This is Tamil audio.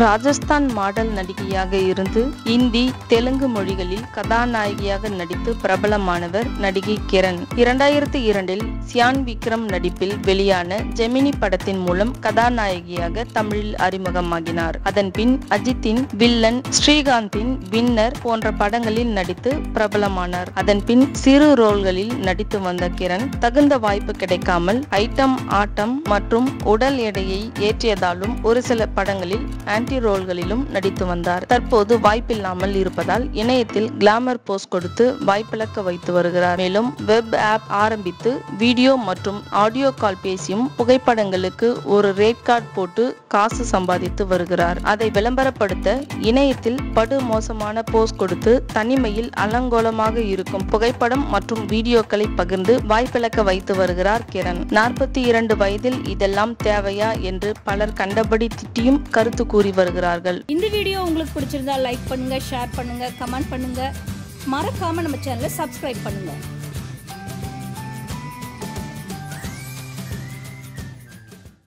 ராஜஸ்தான் மாடல் நடிகையாக இருந்து இந்தி தெலுங்கு மொழிகளில் கதாநாயகியாக நடித்து பிரபலமானவர் நடிகை கிரண் இரண்டாயிரத்தி இரண்டில் சியான் விக்ரம் நடிப்பில் வெளியான ஜெமினி படத்தின் மூலம் கதாநாயகியாக தமிழில் அறிமுகமாகினார் அதன் பின் அஜித்தின் வில்லன் ஸ்ரீகாந்தின் வின்னர் போன்ற படங்களில் நடித்து பிரபலமானார் அதன் பின் சிறு ரோல்களில் நடித்து வந்த கிரண் தகுந்த வாய்ப்பு கிடைக்காமல் ஐட்டம் ஆட்டம் மற்றும் உடல் எடையை ஏற்றியதாலும் ஒரு சில படங்களில் ஆன்டி ரோல்களிலும் நடித்து வந்தார் தற்போது வாய்ப்பில்லாமல் இருப்பதால் இணையத்தில் கிளாமர் போஸ்ட் கொடுத்து வாய்ப்பிழக்க வைத்து வருகிறார் மேலும் வெப் ஆப் ஆரம்பித்து வீடியோ மற்றும் ஆடியோ கால் பேசியும் புகைப்படங்களுக்கு ஒரு ரேட் கார்டு போட்டு காசு சம்பாதித்து வருகிறார் அதை விளம்பரப்படுத்த இணையத்தில் படு மோசமான போஸ்ட் கொடுத்து தனிமையில் அலங்கோலமாக இருக்கும் புகைப்படம் மற்றும் வீடியோக்களை பகிர்ந்து வாய்ப்பிழக்க வைத்து வருகிறார் கிரண் நாற்பத்தி இரண்டு வயதில் இதெல்லாம் தேவையா என்று பலர் கண்டபடி திட்டியும் கருத்து கூறி வருகிறார்கள் இந்த வீடியோ உங்களுக்கு பிடிச்சிருந்தா லைக் பண்ணுங்க ஷேர் பண்ணுங்க கமெண்ட் பண்ணுங்க மறக்காம நம்ம சேனலை சப்ஸ்கிரைப் பண்ணுங்க